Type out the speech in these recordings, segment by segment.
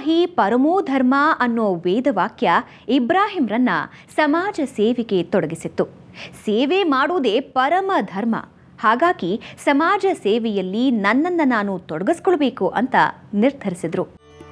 ಇಲಾಹಿ ಪರಮೋ ಧರ್ಮ ಅನ್ನೋ ವೇದವಾಕ್ಯ ಇಬ್ರಾಹಿಂರನ್ನ ಸಮಾಜ ಸೇವೆಗೆ ತೊಡಗಿಸಿತ್ತು ಸೇವೆ ಮಾಡುವುದೇ ಪರಮ ಧರ್ಮ ಹಾಗಾಗಿ ಸಮಾಜ ಸೇವೆಯಲ್ಲಿ ನನ್ನನ್ನು ನಾನು ತೊಡಗಿಸ್ಕೊಳ್ಬೇಕು ಅಂತ ನಿರ್ಧರಿಸಿದ್ರು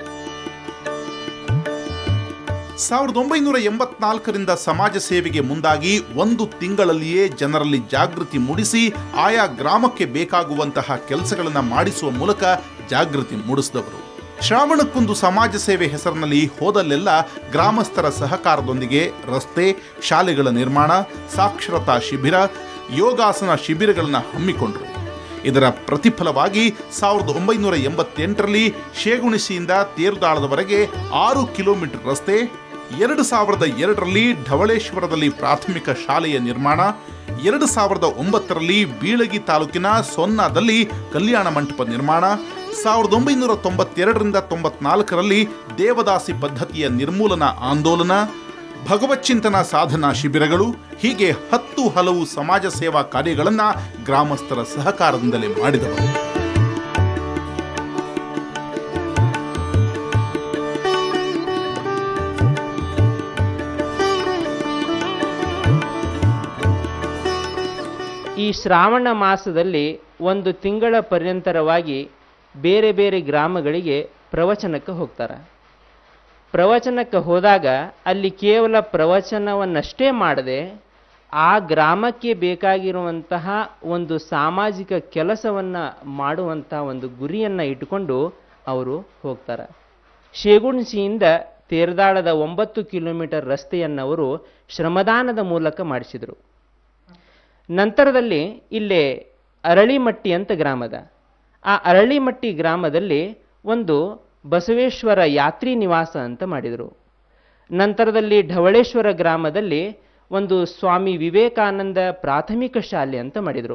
ಸಾವಿರದ ಒಂಬೈನೂರ ಎಂಬತ್ನಾಲ್ಕರಿಂದ ಸಮಾಜ ಸೇವೆಗೆ ಮುಂದಾಗಿ ಒಂದು ತಿಂಗಳಲ್ಲಿಯೇ ಜನರಲ್ಲಿ ಜಾಗೃತಿ ಮೂಡಿಸಿ ಆಯಾ ಗ್ರಾಮಕ್ಕೆ ಬೇಕಾಗುವಂತಹ ಕೆಲಸಗಳನ್ನು ಮಾಡಿಸುವ ಮೂಲಕ ಜಾಗೃತಿ ಮೂಡಿಸಿದವರು ಶ್ರಾವಣಕ್ಕೊಂದು ಸಮಾಜ ಸೇವೆ ಹೆಸರಿನಲ್ಲಿ ಹೋದಲ್ಲೆಲ್ಲ ಗ್ರಾಮಸ್ಥರ ಸಹಕಾರದೊಂದಿಗೆ ರಸ್ತೆ ಶಾಲೆಗಳ ನಿರ್ಮಾಣ ಸಾಕ್ಷರತಾ ಶಿಬಿರ ಯೋಗಾಸನ ಶಿಬಿರಗಳನ್ನು ಹಮ್ಮಿಕೊಂಡರು ಇದರ ಪ್ರತಿಫಲವಾಗಿ ಸಾವಿರದ ಒಂಬೈನೂರ ಎಂಬತ್ತೆಂಟರಲ್ಲಿ ಶೇಗುಣಿಸಿಯಿಂದ ತೇರುದಾಳದವರೆಗೆ ಆರು ಕಿಲೋಮೀಟರ್ ರಸ್ತೆ ಎರಡು ಸಾವಿರದ ಎರಡರಲ್ಲಿ ಢವಳೇಶ್ವರದಲ್ಲಿ ಪ್ರಾಥಮಿಕ ಶಾಲೆಯ ನಿರ್ಮಾಣ ಎರಡು ಸಾವಿರದ ಒಂಬತ್ತರಲ್ಲಿ ಬೀಳಗಿ ತಾಲೂಕಿನ ಸೊನ್ನಾದಲ್ಲಿ ಕಲ್ಯಾಣ ಮಂಟಪ ನಿರ್ಮಾಣ ಸಾವಿರದ ಒಂಬೈನೂರ ತೊಂಬತ್ತೆರಡರಿಂದ ತೊಂಬತ್ನಾಲ್ಕರಲ್ಲಿ ದೇವದಾಸಿ ಪದ್ಧತಿಯ ನಿರ್ಮೂಲನ ಆಂದೋಲನ ಭಗವಚ್ಚಿಂತನ ಸಾಧನಾ ಶಿಬಿರಗಳು ಹೀಗೆ ಹತ್ತು ಹಲವು ಸಮಾಜ ಸೇವಾ ಕಾರ್ಯಗಳನ್ನು ಗ್ರಾಮಸ್ಥರ ಸಹಕಾರದಿಂದಲೇ ಮಾಡಿದವರು ಈ ಶ್ರಾವಣ ಮಾಸದಲ್ಲಿ ಒಂದು ತಿಂಗಳ ಪರ್ಯಂತರವಾಗಿ ಬೇರೆ ಬೇರೆ ಗ್ರಾಮಗಳಿಗೆ ಪ್ರವಚನಕ್ಕೆ ಹೋಗ್ತಾರೆ ಪ್ರವಚನಕ್ಕೆ ಹೋದಾಗ ಅಲ್ಲಿ ಕೇವಲ ಪ್ರವಚನವನ್ನಷ್ಟೇ ಮಾಡದೆ ಆ ಗ್ರಾಮಕ್ಕೆ ಬೇಕಾಗಿರುವಂತಹ ಒಂದು ಸಾಮಾಜಿಕ ಕೆಲಸವನ್ನು ಮಾಡುವಂಥ ಒಂದು ಗುರಿಯನ್ನು ಇಟ್ಟುಕೊಂಡು ಅವರು ಹೋಗ್ತಾರೆ ಶೇಗುಣಿಸಿಯಿಂದ ತೇರದಾಳದ ಒಂಬತ್ತು ಕಿಲೋಮೀಟರ್ ರಸ್ತೆಯನ್ನು ಅವರು ಶ್ರಮದಾನದ ಮೂಲಕ ಮಾಡಿಸಿದರು ನಂತರದಲ್ಲಿ ಇಲ್ಲೇ ಅರಳಿಮಟ್ಟಿ ಅಂತ ಗ್ರಾಮದ ಆ ಅರಳಿಮಟ್ಟಿ ಗ್ರಾಮದಲ್ಲಿ ಒಂದು ಬಸವೇಶ್ವರ ಯಾತ್ರಿ ನಿವಾಸ ಅಂತ ಮಾಡಿದರು ನಂತರದಲ್ಲಿ ಢವಳೇಶ್ವರ ಗ್ರಾಮದಲ್ಲಿ ಒಂದು ಸ್ವಾಮಿ ವಿವೇಕಾನಂದ ಪ್ರಾಥಮಿಕ ಶಾಲೆ ಅಂತ ಮಾಡಿದರು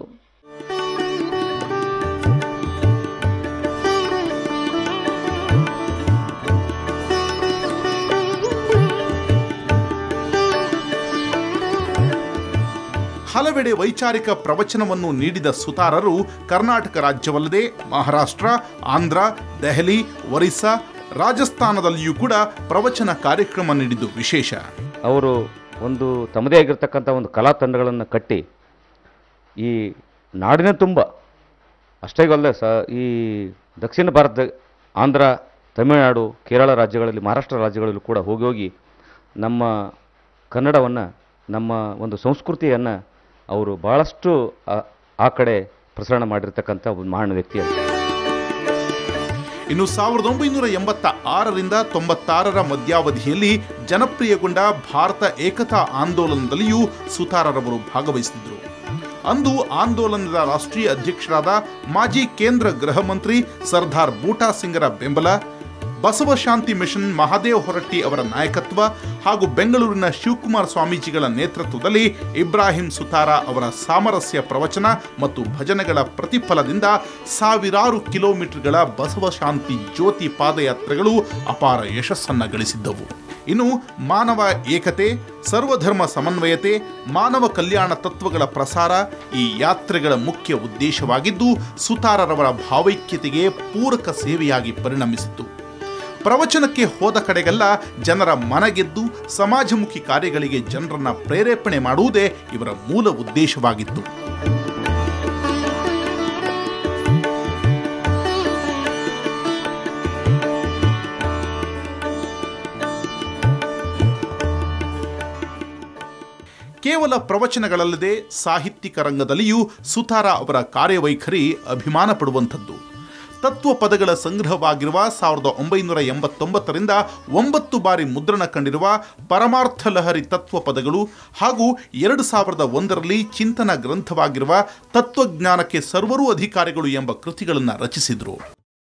ಹಲವೆಡೆ ವೈಚಾರಿಕ ಪ್ರವಚನವನ್ನು ನೀಡಿದ ಸುತಾರರು ಕರ್ನಾಟಕ ರಾಜ್ಯವಲ್ಲದೆ ಮಹಾರಾಷ್ಟ್ರ ಆಂಧ್ರ ದೆಹಲಿ ಒರಿಸ್ಸಾ ರಾಜಸ್ಥಾನದಲ್ಲಿಯೂ ಕೂಡ ಪ್ರವಚನ ಕಾರ್ಯಕ್ರಮ ನೀಡಿದ್ದು ವಿಶೇಷ ಅವರು ಒಂದು ತಮ್ಮದೇ ಆಗಿರ್ತಕ್ಕಂಥ ಒಂದು ಕಲಾ ತಂಡಗಳನ್ನು ಕಟ್ಟಿ ಈ ನಾಡಿನ ತುಂಬ ಅಷ್ಟೇ ಅಲ್ಲದೆ ಸ ಈ ದಕ್ಷಿಣ ಭಾರತ ಆಂಧ್ರ ತಮಿಳುನಾಡು ಕೇರಳ ರಾಜ್ಯಗಳಲ್ಲಿ ಮಹಾರಾಷ್ಟ್ರ ರಾಜ್ಯಗಳಲ್ಲೂ ಕೂಡ ಹೋಗಿ ಹೋಗಿ ನಮ್ಮ ಕನ್ನಡವನ್ನು ನಮ್ಮ ಒಂದು ಸಂಸ್ಕೃತಿಯನ್ನು ಅವರು ಭಾಳಷ್ಟು ಆ- ಆ ಕಡೆ ಪ್ರಸರಣ ಮಾಡಿರ್ತಕ್ಕಂಥ ಒಂದು ಮಹಾನ್ ವ್ಯಕ್ತಿ ಅಂತ ಇನ್ನು ಸಾವಿರದ ಒಂಬೈನೂರ ಎಂಬತ್ತ ಆರರಿಂದ ತೊಂಬತ್ತಾರರ ಮಧ್ಯಾವಧಿಯಲ್ಲಿ ಜನಪ್ರಿಯಗೊಂಡ ಭಾರತ ಏಕತಾ ಆಂದೋಲನದಲ್ಲಿಯೂ ಸುತಾರರವರು ಭಾಗವಹಿಸಿದ್ರು ಅಂದು ಆಂದೋಲನದ ರಾಷ್ಟ್ರೀಯ ಅಧ್ಯಕ್ಷರಾದ ಮಾಜಿ ಕೇಂದ್ರ ಗೃಹ ಮಂತ್ರಿ ಸರ್ದಾರ್ ಬೂಟಾ ಸಿಂಗರ ಬೆಂಬಲ ಬಸವ ಶಾಂತಿ ಮಿಷನ್ ಮಹಾದೇವ್ ಹೊರಟ್ಟಿ ಅವರ ನಾಯಕತ್ವ ಹಾಗೂ ಬೆಂಗಳೂರಿನ ಶಿವಕುಮಾರ ಸ್ವಾಮೀಜಿಗಳ ನೇತೃತ್ವದಲ್ಲಿ ಇಬ್ರಾಹಿಂ ಸುತಾರ ಅವರ ಸಾಮರಸ್ಯ ಪ್ರವಚನ ಮತ್ತು ಭಜನೆಗಳ ಪ್ರತಿಫಲದಿಂದ ಸಾವಿರಾರು ಕಿಲೋಮೀಟರ್ಗಳ ಬಸವ ಶಾಂತಿ ಜ್ಯೋತಿ ಪಾದಯಾತ್ರೆಗಳು ಅಪಾರ ಯಶಸ್ಸನ್ನ ಗಳಿಸಿದ್ದವು ಇನ್ನು ಮಾನವ ಏಕತೆ ಸರ್ವಧರ್ಮ ಸಮನ್ವಯತೆ ಮಾನವ ಕಲ್ಯಾಣ ತತ್ವಗಳ ಪ್ರಸಾರ ಈ ಯಾತ್ರೆಗಳ ಮುಖ್ಯ ಉದ್ದೇಶವಾಗಿದ್ದು ಸುತಾರರವರ ಭಾವೈಕ್ಯತೆಗೆ ಪೂರಕ ಸೇವೆಯಾಗಿ ಪರಿಣಮಿಸಿತು ಪ್ರವಚನಕ್ಕೆ ಹೋದ ಕಡೆಗೆಲ್ಲ ಜನರ ಮನಗೆದ್ದು ಸಮಾಜಮುಖಿ ಕಾರ್ಯಗಳಿಗೆ ಜನರನ್ನ ಪ್ರೇರೇಪಣೆ ಮಾಡುವುದೇ ಇವರ ಮೂಲ ಉದ್ದೇಶವಾಗಿತ್ತು ಕೇವಲ ಪ್ರವಚನಗಳಲ್ಲದೆ ಸಾಹಿತ್ಯಿಕ ರಂಗದಲ್ಲಿಯೂ ಸುತಾರ ಅವರ ಕಾರ್ಯವೈಖರಿ ಅಭಿಮಾನ ಪಡುವಂಥದ್ದು ತತ್ವ ಪದಗಳ ಸಂಗ್ರಹವಾಗಿರುವ ಸಾವಿರದ ಒಂಬೈನೂರ ಎಂಬತ್ತೊಂಬತ್ತರಿಂದ ಒಂಬತ್ತು ಬಾರಿ ಮುದ್ರಣ ಕಂಡಿರುವ ಪರಮಾರ್ಥ ಲಹರಿ ತತ್ವ ಪದಗಳು ಹಾಗೂ ಎರಡು ಸಾವಿರದ ಒಂದರಲ್ಲಿ ಚಿಂತನ ಗ್ರಂಥವಾಗಿರುವ ತತ್ವಜ್ಞಾನಕ್ಕೆ ಸರ್ವರೂ ಅಧಿಕಾರಿಗಳು ಎಂಬ ಕೃತಿಗಳನ್ನು ರಚಿಸಿದರು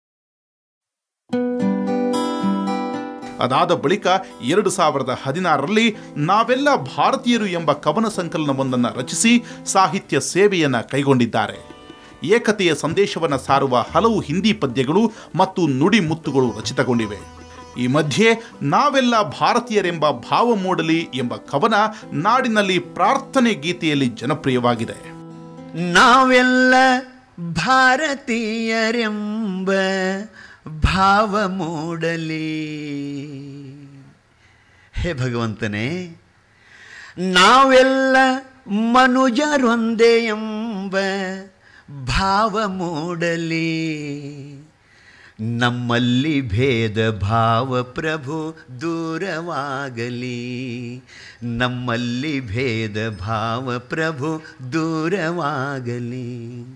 ಅದಾದ ಬಳಿಕ ಎರಡು ಸಾವಿರದ ಹದಿನಾರರಲ್ಲಿ ನಾವೆಲ್ಲ ಭಾರತೀಯರು ಎಂಬ ಕವನ ಸಂಕಲನವೊಂದನ್ನು ರಚಿಸಿ ಸಾಹಿತ್ಯ ಸೇವೆಯನ್ನು ಕೈಗೊಂಡಿದ್ದಾರೆ ಏಕತೆಯ ಸಂದೇಶವನ್ನು ಸಾರುವ ಹಲವು ಹಿಂದಿ ಪದ್ಯಗಳು ಮತ್ತು ನುಡಿ ಮುತ್ತುಗಳು ರಚಿತಗೊಂಡಿವೆ ಈ ಮಧ್ಯೆ ನಾವೆಲ್ಲ ಭಾರತೀಯರೆಂಬ ಭಾವ ಮೂಡಲಿ ಎಂಬ ಕವನ ನಾಡಿನಲ್ಲಿ ಪ್ರಾರ್ಥನೆ ಗೀತೆಯಲ್ಲಿ ಜನಪ್ರಿಯವಾಗಿದೆ ನಾವೆಲ್ಲ ಭಾರತೀಯರೆಂಬ ಭಾವ ಮೂಡಲಿ ಹೇ ಭಗವಂತನೇ ನಾವೆಲ್ಲ ಮನುಜರೊಂದೇ ಎಂಬ ಭಾವ ಮೂಡಲಿ ನಮ್ಮಲ್ಲಿ ಭೇದ ಭಾವ ಪ್ರಭು ದೂರವಾಗಲಿ ನಮ್ಮಲ್ಲಿ ಭೇದ ಭಾವ ಪ್ರಭು ದೂರವಾಗಲಿ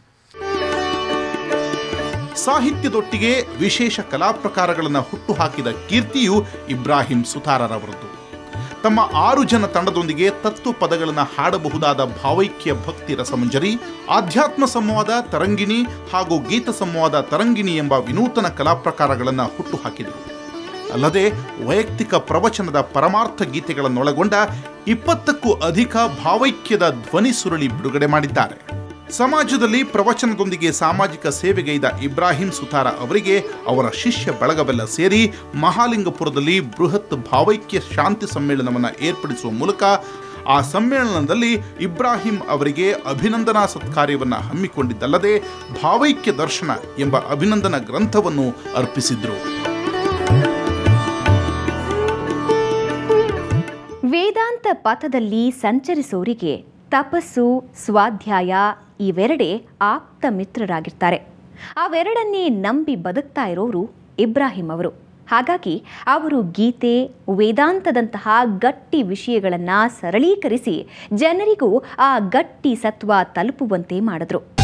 ಸಾಹಿತ್ಯದೊಟ್ಟಿಗೆ ವಿಶೇಷ ಕಲಾ ಪ್ರಕಾರಗಳನ್ನು ಹುಟ್ಟುಹಾಕಿದ ಕೀರ್ತಿಯು ಇಬ್ರಾಹಿಂ ಸುತಾರರವರದ್ದು ತಮ್ಮ ಆರು ಜನ ತಂಡದೊಂದಿಗೆ ತತ್ವ ಪದಗಳನ್ನು ಹಾಡಬಹುದಾದ ಭಾವೈಕ್ಯ ಭಕ್ತಿ ರಸಮಂಜರಿ ಆಧ್ಯಾತ್ಮ ಸಂವಾದ ತರಂಗಿಣಿ ಹಾಗೂ ಗೀತ ಸಂವಾದ ತರಂಗಿಣಿ ಎಂಬ ವಿನೂತನ ಕಲಾ ಪ್ರಕಾರಗಳನ್ನು ಹುಟ್ಟುಹಾಕಿದರು ಅಲ್ಲದೆ ವೈಯಕ್ತಿಕ ಪ್ರವಚನದ ಪರಮಾರ್ಥ ಗೀತೆಗಳನ್ನೊಳಗೊಂಡ ಇಪ್ಪತ್ತಕ್ಕೂ ಅಧಿಕ ಭಾವೈಕ್ಯದ ಧ್ವನಿ ಸುರುಳಿ ಬಿಡುಗಡೆ ಮಾಡಿದ್ದಾರೆ ಸಮಾಜದಲ್ಲಿ ಪ್ರವಚನದೊಂದಿಗೆ ಸಾಮಾಜಿಕ ಸೇವೆಗೈದ ಇಬ್ರಾಹಿಂ ಸುತಾರ ಅವರಿಗೆ ಅವರ ಶಿಷ್ಯ ಬಳಗವೆಲ್ಲ ಸೇರಿ ಮಹಾಲಿಂಗಪುರದಲ್ಲಿ ಬೃಹತ್ ಭಾವೈಕ್ಯ ಶಾಂತಿ ಸಮ್ಮೇಳನವನ್ನು ಏರ್ಪಡಿಸುವ ಮೂಲಕ ಆ ಸಮ್ಮೇಳನದಲ್ಲಿ ಇಬ್ರಾಹಿಂ ಅವರಿಗೆ ಅಭಿನಂದನಾ ಸತ್ಕಾರ್ಯವನ್ನು ಹಮ್ಮಿಕೊಂಡಿದ್ದಲ್ಲದೆ ಭಾವೈಕ್ಯ ದರ್ಶನ ಎಂಬ ಅಭಿನಂದನಾ ಗ್ರಂಥವನ್ನು ಅರ್ಪಿಸಿದ್ರು ವೇದಾಂತ ಪಥದಲ್ಲಿ ಸಂಚರಿಸೋರಿಗೆ ತಪಸ್ಸು ಸ್ವಾಧ್ಯಾಯ ಇವೆರಡೇ ಆಪ್ತ ಮಿತ್ರರಾಗಿರ್ತಾರೆ ಅವೆರಡನ್ನೇ ನಂಬಿ ಬದುಕ್ತಾ ಇರೋರು ಇಬ್ರಾಹಿಂ ಅವರು ಹಾಗಾಗಿ ಅವರು ಗೀತೆ ವೇದಾಂತದಂತಹ ಗಟ್ಟಿ ವಿಷಯಗಳನ್ನು ಸರಳೀಕರಿಸಿ ಜನರಿಗೂ ಆ ಗಟ್ಟಿ ಸತ್ವ ತಲುಪುವಂತೆ ಮಾಡಿದ್ರು